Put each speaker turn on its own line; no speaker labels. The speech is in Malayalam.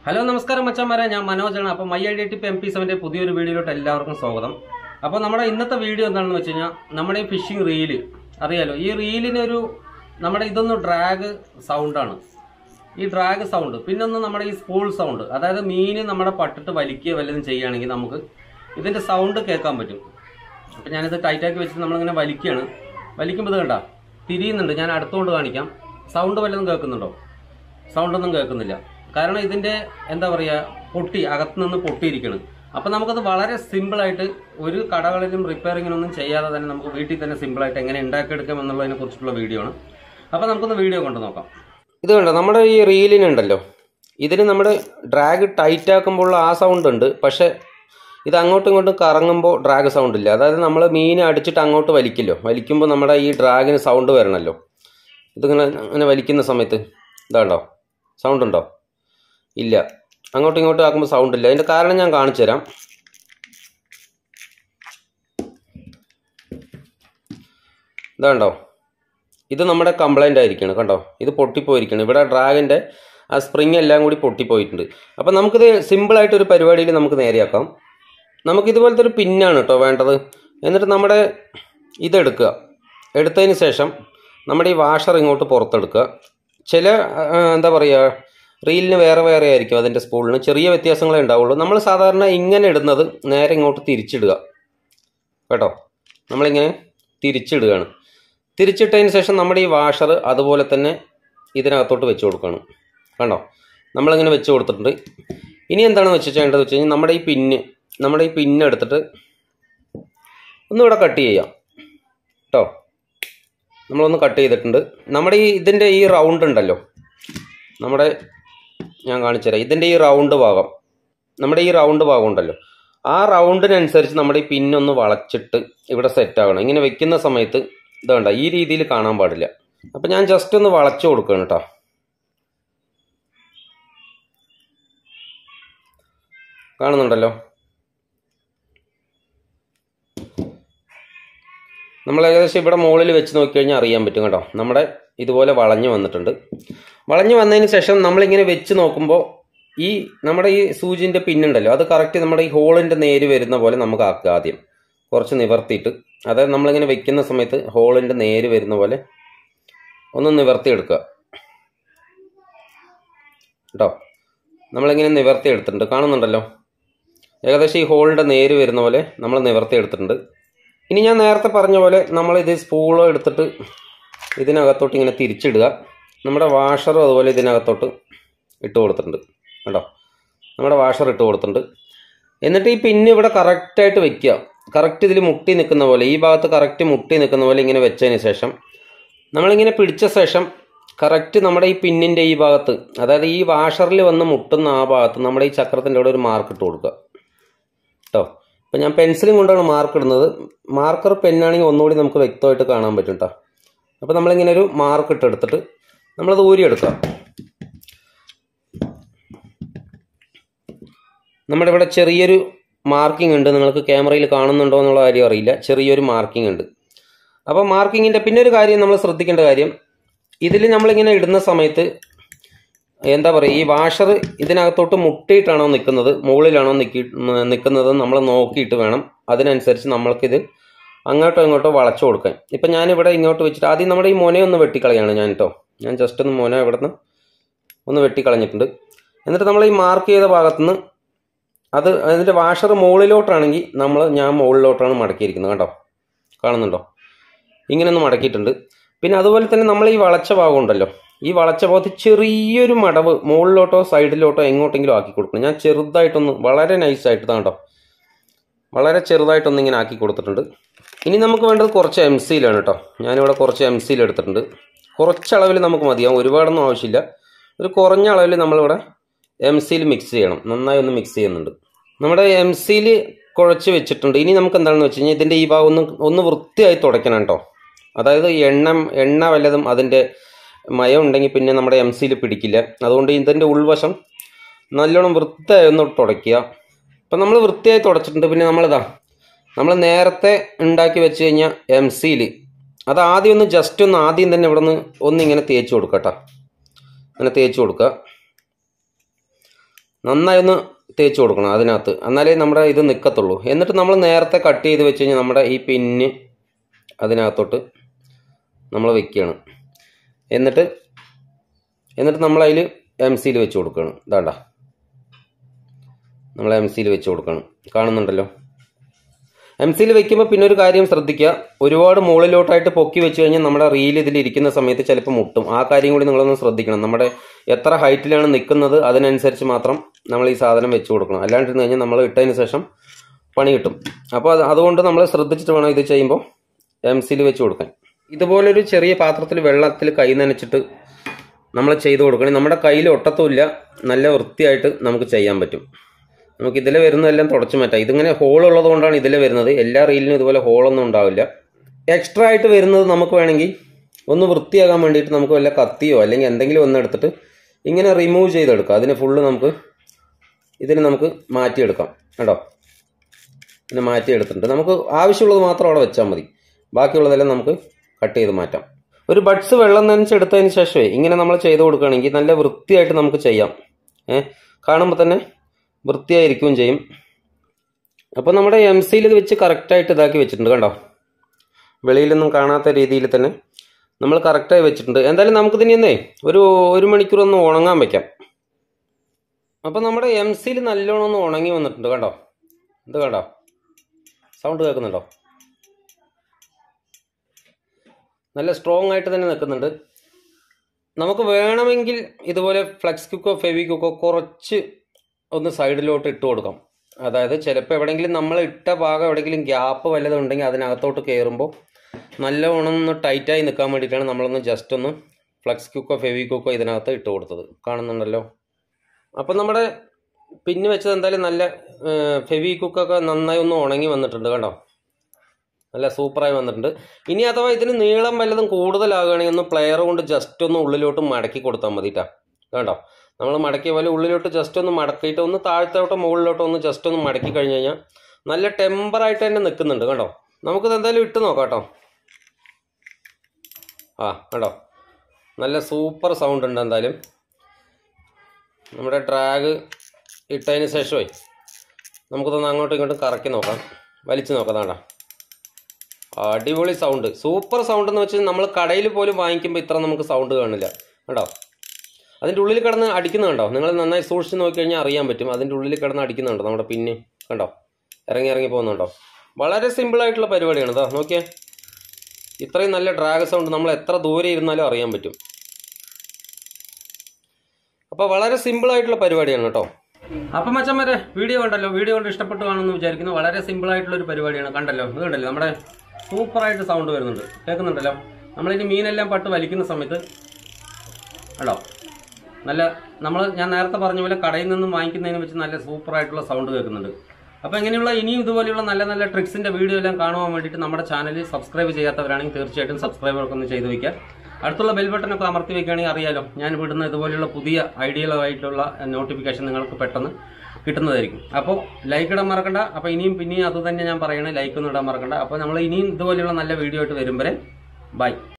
ഹലോ നമസ്കാരം മച്ചാന്മാരെ ഞാൻ മനോജാണ് അപ്പോൾ my I D T P M P സെവൻ്റെ പുതിയൊരു വീഡിയോയിലോട്ട് എല്ലാവർക്കും സ്വാഗതം അപ്പോൾ നമ്മുടെ ഇന്നത്തെ വീഡിയോ എന്താണെന്ന് വെച്ച് കഴിഞ്ഞാൽ നമ്മുടെ ഈ ഫിഷിംഗ് റീല് അറിയാലോ ഈ റീലിനൊരു നമ്മുടെ ഇതൊന്ന് ഡ്രാഗ് സൗണ്ടാണ് ഈ ഡ്രാഗ് സൗണ്ട് പിന്നെ ഒന്ന് നമ്മുടെ ഈ സ്പൂൾ സൗണ്ട് അതായത് മീൻ നമ്മുടെ പട്ടിട്ട് വലിക്കുകയോ വല്ലതും ചെയ്യുകയാണെങ്കിൽ നമുക്ക് ഇതിൻ്റെ സൗണ്ട് കേൾക്കാൻ പറ്റും അപ്പോൾ ഞാനിത് ടൈറ്റാക്കി വെച്ചിട്ട് നമ്മളിങ്ങനെ വലിക്കുകയാണ് വലിക്കുമ്പോൾ ഇത് കണ്ട തിരിയുന്നുണ്ട് ഞാൻ അടുത്തുകൊണ്ട് കാണിക്കാം സൗണ്ട് വല്ലതും കേൾക്കുന്നുണ്ടോ സൗണ്ടൊന്നും കേൾക്കുന്നില്ല കാരണം ഇതിൻ്റെ എന്താ പറയുക പൊട്ടി അകത്ത് നിന്ന് പൊട്ടിയിരിക്കണം അപ്പം നമുക്കത് വളരെ സിമ്പിളായിട്ട് ഒരു കടകളിലും റിപ്പയറിങ്ങിനൊന്നും ചെയ്യാതെ തന്നെ നമുക്ക് വീട്ടിൽ തന്നെ സിമ്പിളായിട്ട് എങ്ങനെ ഉണ്ടാക്കിയെടുക്കാം എന്നുള്ളതിനെ കുറിച്ചുള്ള വീഡിയോ ആണ് അപ്പോൾ നമുക്കൊന്ന് വീഡിയോ കൊണ്ട് നോക്കാം ഇത് കണ്ടോ നമ്മുടെ ഈ റീലിനുണ്ടല്ലോ ഇതിന് നമ്മുടെ ഡ്രാഗ് ടൈറ്റ് ആക്കുമ്പോൾ ആ സൗണ്ട് ഉണ്ട് പക്ഷേ ഇത് അങ്ങോട്ടും ഇങ്ങോട്ടും കറങ്ങുമ്പോൾ ഡ്രാഗ് സൗണ്ട് ഇല്ല അതായത് നമ്മൾ മീൻ അടിച്ചിട്ട് അങ്ങോട്ട് വലിക്കല്ലോ വലിക്കുമ്പോൾ നമ്മുടെ ഈ ഡ്രാഗിന് സൗണ്ട് വരണമല്ലോ ഇതിങ്ങനെ അങ്ങനെ വലിക്കുന്ന സമയത്ത് ഇതാണ്ടോ സൗണ്ട് ഉണ്ടോ ഇല്ല അങ്ങോട്ടും ഇങ്ങോട്ടും ആക്കുമ്പോൾ സൗണ്ട് ഇല്ല അതിൻ്റെ കാരണം ഞാൻ കാണിച്ചു തരാം ഇതാണ്ടോ ഇത് നമ്മുടെ കംപ്ലൈൻ്റ് ആയിരിക്കണം കണ്ടോ ഇത് പൊട്ടിപ്പോയിരിക്കണം ഇവിടെ ഡ്രാഗൻ്റെ ആ സ്പ്രിങ് എല്ലാം കൂടി പൊട്ടിപ്പോയിട്ടുണ്ട് അപ്പം നമുക്കിത് സിമ്പിളായിട്ട് ഒരു പരിപാടിയിൽ നമുക്ക് നേരെയാക്കാം നമുക്ക് ഇതുപോലത്തെ ഒരു പിന്നാണ് കേട്ടോ വേണ്ടത് എന്നിട്ട് നമ്മുടെ ഇതെടുക്കുക എടുത്തതിന് ശേഷം നമ്മുടെ ഈ വാഷർ ഇങ്ങോട്ട് പുറത്തെടുക്കുക ചില ആ, എന്താ പറയുക റീലിന് വേറെ വേറെ ആയിരിക്കും അതിൻ്റെ സ്പൂളിന് ചെറിയ വ്യത്യാസങ്ങളേ ഉണ്ടാവുള്ളൂ നമ്മൾ സാധാരണ ഇങ്ങനെ ഇടുന്നത് നേരെ ഇങ്ങോട്ട് തിരിച്ചിടുക കേട്ടോ നമ്മളിങ്ങനെ തിരിച്ചിടുകയാണ് തിരിച്ചിട്ടതിന് ശേഷം നമ്മുടെ ഈ വാഷർ അതുപോലെ തന്നെ ഇതിനകത്തോട്ട് വെച്ച് കൊടുക്കുകയാണ് കണ്ടോ നമ്മളിങ്ങനെ വെച്ച് കൊടുത്തിട്ടുണ്ട് ഇനി എന്താണ് വെച്ച് ചെയ്യേണ്ടത് വെച്ച് കഴിഞ്ഞാൽ നമ്മുടെ ഈ പിന്ന് നമ്മുടെ ഈ പിന്ന് എടുത്തിട്ട് ഒന്നിവിടെ കട്ട് ചെയ്യാം കേട്ടോ നമ്മളൊന്ന് കട്ട് ചെയ്തിട്ടുണ്ട് നമ്മുടെ ഈ ഇതിൻ്റെ ഈ റൗണ്ട് ഉണ്ടല്ലോ നമ്മുടെ ഞാൻ കാണിച്ചു തരാം ഇതിൻ്റെ ഈ റൗണ്ട് ഭാഗം നമ്മുടെ ഈ റൗണ്ട് ഭാഗം ഉണ്ടല്ലോ ആ റൗണ്ടിനനുസരിച്ച് നമ്മുടെ ഈ പിന്നൊന്ന് വളച്ചിട്ട് ഇവിടെ സെറ്റ് ആകണം ഇങ്ങനെ വെക്കുന്ന സമയത്ത് ഇത് വേണ്ട ഈ രീതിയിൽ കാണാൻ പാടില്ല അപ്പം ഞാൻ ജസ്റ്റ് ഒന്ന് വളച്ചു കൊടുക്കുകയാണ് കേട്ടോ കാണുന്നുണ്ടല്ലോ നമ്മൾ ഏകദേശം ഇവിടെ മുകളിൽ വെച്ച് നോക്കിക്കഴിഞ്ഞാൽ അറിയാൻ പറ്റും കേട്ടോ നമ്മുടെ ഇതുപോലെ വളഞ്ഞു വന്നിട്ടുണ്ട് വളഞ്ഞു വന്നതിന് ശേഷം നമ്മളിങ്ങനെ വെച്ച് നോക്കുമ്പോൾ ഈ നമ്മുടെ ഈ സൂചിൻ്റെ പിന്നുണ്ടല്ലോ അത് കറക്റ്റ് നമ്മുടെ ഈ ഹോളിൻ്റെ നേര് വരുന്ന പോലെ നമുക്ക് ആക്കുക ആദ്യം കുറച്ച് നിവർത്തിയിട്ട് അതായത് നമ്മളിങ്ങനെ വെക്കുന്ന സമയത്ത് ഹോളിൻ്റെ നേര് വരുന്ന പോലെ ഒന്ന് നിവർത്തി എടുക്കുക കേട്ടോ നമ്മളിങ്ങനെ നിവർത്തി എടുത്തിട്ടുണ്ട് കാണുന്നുണ്ടല്ലോ ഏകദേശം ഈ ഹോളിൻ്റെ നേര് വരുന്ന പോലെ നമ്മൾ നിവർത്തി എടുത്തിട്ടുണ്ട് ഇനി ഞാൻ നേരത്തെ പറഞ്ഞ പോലെ നമ്മൾ ഇത് സ്പൂളോ എടുത്തിട്ട് ഇതിനകത്തോട്ട് ഇങ്ങനെ തിരിച്ചിടുക നമ്മുടെ വാഷറും അതുപോലെ ഇതിനകത്തോട്ട് ഇട്ട് കൊടുത്തിട്ടുണ്ട് കേട്ടോ നമ്മുടെ വാഷർ ഇട്ട് കൊടുത്തിട്ടുണ്ട് എന്നിട്ട് ഈ പിന്ന് ഇവിടെ കറക്റ്റായിട്ട് വെക്കുക കറക്റ്റ് ഇതിൽ മുട്ടി നിൽക്കുന്ന പോലെ ഈ ഭാഗത്ത് കറക്റ്റ് മുട്ടി നിൽക്കുന്ന പോലെ ഇങ്ങനെ വെച്ചതിന് ശേഷം നമ്മളിങ്ങനെ പിടിച്ച ശേഷം കറക്റ്റ് നമ്മുടെ ഈ പിന്നിൻ്റെ ഈ ഭാഗത്ത് അതായത് ഈ വാഷറിൽ വന്ന് മുട്ടുന്ന ആ ഭാഗത്ത് നമ്മുടെ ഈ ചക്രത്തിൻ്റെ അവിടെ ഒരു മാർക്ക് ഇട്ട് കൊടുക്കുക കേട്ടോ ഇപ്പം ഞാൻ പെൻസിലും കൊണ്ടാണ് മാർക്ക് ഇടുന്നത് മാർക്കർ പെന്നാണെങ്കിൽ ഒന്നുകൂടി നമുക്ക് വ്യക്തമായിട്ട് കാണാൻ പറ്റും കേട്ടോ അപ്പോൾ നമ്മളിങ്ങനെ ഒരു മാർക്ക് ഇട്ടെടുത്തിട്ട് നമ്മളത് ഊരിയെടുക്കുക നമ്മുടെ ഇവിടെ ചെറിയൊരു മാർക്കിംഗ് ഉണ്ട് നിങ്ങൾക്ക് ക്യാമറയിൽ കാണുന്നുണ്ടോ എന്നുള്ള കാര്യം അറിയില്ല ചെറിയൊരു മാർക്കിംഗ് ഉണ്ട് അപ്പോൾ മാർക്കിങ്ങിൻ്റെ പിന്നെ ഒരു കാര്യം നമ്മൾ ശ്രദ്ധിക്കേണ്ട കാര്യം ഇതിൽ നമ്മളിങ്ങനെ ഇടുന്ന സമയത്ത് എന്താ പറയുക ഈ വാഷർ ഇതിനകത്തോട്ട് മുട്ടിയിട്ടാണോ നിൽക്കുന്നത് മുകളിലാണോ നിൽക്കി നിൽക്കുന്നത് നമ്മൾ നോക്കിയിട്ട് വേണം അതിനനുസരിച്ച് നമ്മൾക്കിത് അങ്ങോട്ടോ ഇങ്ങോട്ടോ വളച്ചു കൊടുക്കാൻ ഇപ്പം ഞാനിവിടെ ഇങ്ങോട്ട് വെച്ചിട്ട് ആദ്യം നമ്മുടെ ഈ മൊനയൊന്ന് വെട്ടിക്കളയാണ് ഞാൻ കേട്ടോ ഞാൻ ജസ്റ്റ് ഒന്ന് മൊന ഇവിടെ നിന്ന് ഒന്ന് വെട്ടിക്കളഞ്ഞിട്ടുണ്ട് എന്നിട്ട് നമ്മൾ ഈ മാർക്ക് ചെയ്ത ഭാഗത്തുനിന്ന് അത് അതിൻ്റെ വാഷർ മുകളിലോട്ടാണെങ്കിൽ നമ്മൾ ഞാൻ മുകളിലോട്ടാണ് മടക്കിയിരിക്കുന്നത് കേട്ടോ കാണുന്നുണ്ടോ ഇങ്ങനെ ഒന്ന് മടക്കിയിട്ടുണ്ട് പിന്നെ അതുപോലെ തന്നെ നമ്മൾ ഈ വളച്ച ഭാഗം ഉണ്ടല്ലോ ഈ വളച്ച ഭാഗത്ത് ചെറിയൊരു മടവ് മുകളിലോട്ടോ സൈഡിലോട്ടോ എങ്ങോട്ടെങ്കിലും ആക്കി കൊടുക്കണം ഞാൻ ചെറുതായിട്ടൊന്ന് വളരെ നൈസായിട്ട് കേട്ടോ വളരെ ചെറുതായിട്ടൊന്ന് ഇങ്ങനെ ആക്കി കൊടുത്തിട്ടുണ്ട് ഇനി നമുക്ക് വേണ്ടത് കുറച്ച് എം സിയിലാണ് കേട്ടോ ഞാനിവിടെ കുറച്ച് എം സിയിൽ എടുത്തിട്ടുണ്ട് കുറച്ച് അളവിൽ നമുക്ക് മതിയാവും ഒരുപാടൊന്നും ആവശ്യമില്ല ഒരു കുറഞ്ഞ അളവിൽ നമ്മളിവിടെ എം സിയിൽ മിക്സ് ചെയ്യണം നന്നായി ഒന്ന് മിക്സ് ചെയ്യുന്നുണ്ട് നമ്മുടെ എം സിയിൽ കുഴച്ച് വെച്ചിട്ടുണ്ട് ഇനി നമുക്ക് എന്താണെന്ന് വെച്ച് കഴിഞ്ഞാൽ ഇതിൻ്റെ ഈ ഭാഗം ഒന്ന് ഒന്ന് വൃത്തിയായി തുടയ്ക്കണം കേട്ടോ അതായത് എണ്ണ എണ്ണ വല്ലതും അതിൻ്റെ മയം ഉണ്ടെങ്കിൽ പിന്നെ നമ്മുടെ എം സിയിൽ പിടിക്കില്ല അതുകൊണ്ട് ഇതിൻ്റെ ഉൾവശം നല്ലോണം വൃത്തിയായി ഒന്ന് തുടയ്ക്കുക അപ്പം നമ്മൾ വൃത്തിയായി തുടച്ചിട്ടുണ്ട് പിന്നെ നമ്മളിതാ നമ്മൾ നേരത്തെ ഉണ്ടാക്കി വെച്ച് കഴിഞ്ഞാൽ എം സിയിൽ അത് ആദ്യം ഒന്ന് ജസ്റ്റ് ഒന്ന് ആദ്യം തന്നെ ഇവിടെ നിന്ന് ഒന്ന് ഇങ്ങനെ തേച്ച് കൊടുക്കുക കേട്ടോ അങ്ങനെ തേച്ച് കൊടുക്കുക നന്നായി ഒന്ന് തേച്ച് കൊടുക്കണം അതിനകത്ത് എന്നാലേ നമ്മുടെ ഇത് നിൽക്കത്തുള്ളൂ എന്നിട്ട് നമ്മൾ നേരത്തെ കട്ട് ചെയ്ത് വെച്ച് കഴിഞ്ഞാൽ നമ്മുടെ ഈ പിന്ന് അതിനകത്തോട്ട് നമ്മൾ വെക്കുകയാണ് എന്നിട്ട് എന്നിട്ട് നമ്മൾ അതിൽ എം സിയിൽ വെച്ച് കൊടുക്കുകയാണ് ഇതാണ്ട നമ്മൾ എം സിയിൽ വെച്ച് കൊടുക്കണം കാണുന്നുണ്ടല്ലോ എം സിയിൽ വെക്കുമ്പോൾ പിന്നെ ഒരു കാര്യം ശ്രദ്ധിക്കുക ഒരുപാട് മുകളിലോട്ടായിട്ട് പൊക്കി വെച്ച് കഴിഞ്ഞാൽ നമ്മുടെ റീൽ ഇതിൽ ഇരിക്കുന്ന സമയത്ത് ചിലപ്പോൾ മുട്ടും ആ കാര്യം കൂടി നിങ്ങളൊന്ന് ശ്രദ്ധിക്കണം നമ്മുടെ എത്ര ഹൈറ്റിലാണ് നിൽക്കുന്നത് അതിനനുസരിച്ച് മാത്രം നമ്മൾ ഈ സാധനം വെച്ച് കൊടുക്കണം അല്ലാണ്ടിരുന്ന് കഴിഞ്ഞാൽ നമ്മൾ ഇട്ടതിന് ശേഷം പണി കിട്ടും അപ്പോൾ അത് അതുകൊണ്ട് നമ്മൾ ശ്രദ്ധിച്ചിട്ട് വേണം ഇത് ചെയ്യുമ്പോൾ എം സിയിൽ വെച്ച് കൊടുക്കാൻ ഇതുപോലൊരു ചെറിയ പാത്രത്തിൽ വെള്ളത്തിൽ കൈ നനച്ചിട്ട് നമ്മൾ ചെയ്ത് കൊടുക്കണേ നമ്മുടെ കയ്യിൽ ഒട്ടത്തുമില്ല നല്ല വൃത്തിയായിട്ട് നമുക്ക് ചെയ്യാൻ പറ്റും നമുക്ക് ഇതിലെ വരുന്നതെല്ലാം തുടച്ചു മാറ്റാം ഇതിങ്ങനെ ഹോൾ ഉള്ളത് കൊണ്ടാണ് ഇതിലെ വരുന്നത് എല്ലാ റീലിനും ഇതുപോലെ ഹോളൊന്നും ഉണ്ടാവില്ല എക്സ്ട്രാ ആയിട്ട് വരുന്നത് നമുക്ക് വേണമെങ്കിൽ ഒന്ന് വൃത്തിയാകാൻ വേണ്ടിയിട്ട് നമുക്ക് വല്ല കത്തിയോ അല്ലെങ്കിൽ എന്തെങ്കിലും ഒന്ന് എടുത്തിട്ട് ഇങ്ങനെ റിമൂവ് ചെയ്തെടുക്കാം അതിന് ഫുള്ള് നമുക്ക് ഇതിന് നമുക്ക് മാറ്റിയെടുക്കാം കേട്ടോ പിന്നെ മാറ്റിയെടുത്തിട്ടുണ്ട് നമുക്ക് ആവശ്യമുള്ളത് മാത്രം അവിടെ വെച്ചാൽ മതി ബാക്കിയുള്ളതെല്ലാം നമുക്ക് കട്ട് ചെയ്ത് മാറ്റാം ഒരു ബഡ്സ് വെള്ളം നനച്ചെടുത്തതിന് ശേഷമേ ഇങ്ങനെ നമ്മൾ ചെയ്ത് കൊടുക്കുകയാണെങ്കിൽ നല്ല വൃത്തിയായിട്ട് നമുക്ക് ചെയ്യാം ഏ കാണുമ്പോൾ തന്നെ വൃത്തിയായിരിക്കുകയും ചെയ്യും അപ്പോൾ നമ്മുടെ എം സിയിൽ ഇത് വെച്ച് കറക്റ്റായിട്ട് ഇതാക്കി വെച്ചിട്ടുണ്ട് കണ്ടോ വെളിയിലൊന്നും കാണാത്ത രീതിയിൽ തന്നെ നമ്മൾ കറക്റ്റായി വെച്ചിട്ടുണ്ട് എന്തായാലും നമുക്കിതിനി എന്നേ ഒരു ഒരു മണിക്കൂർ ഒന്ന് ഉണങ്ങാൻ വെക്കാം അപ്പോൾ നമ്മുടെ എം സിയിൽ നല്ലോണം ഒന്ന് ഉണങ്ങി വന്നിട്ടുണ്ട് കണ്ടോ ഇത് കണ്ടോ സൗണ്ട് കേൾക്കുന്നുണ്ടോ നല്ല സ്ട്രോങ് ആയിട്ട് തന്നെ നിൽക്കുന്നുണ്ട് നമുക്ക് വേണമെങ്കിൽ ഇതുപോലെ ഫ്ലെക്സ് കുക്കോ ഫെവി കുക്കോ കുറച്ച് ഒന്ന് സൈഡിലോട്ട് ഇട്ട് കൊടുക്കാം അതായത് ചിലപ്പോൾ എവിടെയെങ്കിലും നമ്മൾ ഇട്ട ഭാഗം എവിടെയെങ്കിലും ഗ്യാപ്പ് വല്ലതും ഉണ്ടെങ്കിൽ അതിനകത്തോട്ട് കയറുമ്പോൾ നല്ലവണ്ണം ഒന്ന് ടൈറ്റായി നിൽക്കാൻ വേണ്ടിയിട്ടാണ് നമ്മളൊന്ന് ജസ്റ്റ് ഒന്ന് ഫ്ലെക്സ് കുക്കോ ഫെവി കുക്കോ ഇതിനകത്ത് ഇട്ട് കൊടുത്തത് കാണുന്നുണ്ടല്ലോ അപ്പം നമ്മുടെ പിന്ന് വെച്ചത് എന്തായാലും നല്ല ഫെവി കുക്കൊക്കെ നന്നായി ഒന്ന് ഉണങ്ങി വന്നിട്ടുണ്ട് കണ്ടോ നല്ല സൂപ്പറായി വന്നിട്ടുണ്ട് ഇനി അഥവാ ഇതിന് നീളം വല്ലതും കൂടുതലാകുകയാണെങ്കിൽ ഒന്ന് പ്ലെയർ കൊണ്ട് ജസ്റ്റ് ഒന്ന് ഉള്ളിലോട്ട് മടക്കി കൊടുത്താൽ മതി കേട്ടോ കണ്ടോ നമ്മൾ മടക്കിയ പോലെ ഉള്ളിലോട്ട് ജസ്റ്റ് ഒന്ന് മടക്കിയിട്ട് ഒന്ന് താഴത്തോട്ടോ മുകളിലോട്ടോ ഒന്ന് ജസ്റ്റ് ഒന്ന് മടക്കി കഴിഞ്ഞ് കഴിഞ്ഞാൽ നല്ല ടെമ്പറായിട്ട് തന്നെ നിൽക്കുന്നുണ്ട് കണ്ടോ നമുക്കിത് എന്തായാലും ഇട്ട് നോക്കാം കേട്ടോ ആ കണ്ടോ നല്ല സൂപ്പർ സൗണ്ട് ഉണ്ട് എന്തായാലും നമ്മുടെ ഡ്രാഗ് ഇട്ടതിന് ശേഷമേ നമുക്കിതൊന്ന് അങ്ങോട്ടും ഇങ്ങോട്ടും കറക്കി നോക്കാം വലിച്ചു നോക്കാം താണ്ടാ അടിപൊളി സൗണ്ട് സൂപ്പർ സൗണ്ട് എന്ന് വെച്ചാൽ നമ്മൾ കടയിൽ പോലും വാങ്ങിക്കുമ്പോൾ ഇത്ര നമുക്ക് സൗണ്ട് കാണില്ല കേട്ടോ അതിൻ്റെ ഉള്ളിൽ കിടന്ന് അടിക്കുന്നത് കണ്ടോ നിങ്ങൾ നന്നായി സൂക്ഷിച്ച് നോക്കിക്കഴിഞ്ഞാൽ അറിയാൻ പറ്റും അതിൻ്റെ ഉള്ളിൽ കിടന്ന് അടിക്കുന്നുണ്ടോ നമ്മുടെ പിന്നെ കണ്ടോ ഇറങ്ങി ഇറങ്ങി പോകുന്നുണ്ടോ വളരെ സിമ്പിളായിട്ടുള്ള പരിപാടിയാണ് ഇതാ നോക്കിയേ ഇത്രയും നല്ല ഡ്രാഗ് സൗണ്ട് നമ്മൾ എത്ര ദൂരെ ഇരുന്നാലും അറിയാൻ പറ്റും അപ്പോൾ വളരെ സിമ്പിളായിട്ടുള്ള പരിപാടിയാണ് കേട്ടോ അപ്പം മച്ചം വരെ വീഡിയോ കണ്ടല്ലോ വീഡിയോ കൊണ്ട് ഇഷ്ടപ്പെട്ടു കാണുമെന്ന് വിചാരിക്കുന്നു വളരെ സിമ്പിളായിട്ടുള്ള ഒരു പരിപാടിയാണ് കണ്ടല്ലോ ഇത് കണ്ടല്ലോ നമ്മുടെ സൂപ്പറായിട്ട് സൗണ്ട് വരുന്നുണ്ട് കേൾക്കുന്നുണ്ടല്ലോ നമ്മളിനി മീനെല്ലാം പട്ട് വലിക്കുന്ന സമയത്ത് കേട്ടോ നല്ല നമ്മൾ ഞാൻ നേരത്തെ പറഞ്ഞ പോലെ കടയിൽ നിന്നും വാങ്ങിക്കുന്നതിന് വെച്ച് നല്ല സൂപ്പറായിട്ടുള്ള സൗണ്ട് കേൾക്കുന്നുണ്ട് അപ്പോൾ ഇങ്ങനെയുള്ള ഇനിയും ഇതുപോലെയുള്ള നല്ല നല്ല ട്രിക്സിൻ്റെ വീഡിയോ എല്ലാം കാണുവാൻ വേണ്ടിയിട്ട് നമ്മുടെ ചാനൽ സബ്സ്ക്രൈബ് ചെയ്യാത്തവരാണെങ്കിൽ തീർച്ചയായിട്ടും സബ്സ്ക്രൈബർക്ക് ഒന്ന് ചെയ്ത് വയ്ക്കുക അടുത്തുള്ള ബെൽ ബട്ടനൊക്കെ അമർത്തി വെക്കുകയാണെങ്കിൽ അറിയാലോ ഞാൻ വിടുന്ന ഇതുപോലെയുള്ള പുതിയ ഐഡിയകളായിട്ടുള്ള നോട്ടിഫിക്കേഷൻ നിങ്ങൾക്ക് പെട്ടെന്ന് കിട്ടുന്നതായിരിക്കും അപ്പോൾ ലൈക്ക് ഇടാൻ മറക്കണ്ട അപ്പോൾ ഇനിയും പിന്നെയും അത് തന്നെ ഞാൻ പറയണേ ലൈക്ക് ഒന്നും ഇടാൻ മറക്കണ്ട അപ്പോൾ നമ്മൾ ഇനിയും ഇതുപോലെയുള്ള നല്ല വീഡിയോ ആയിട്ട് വരും വരെ ബൈ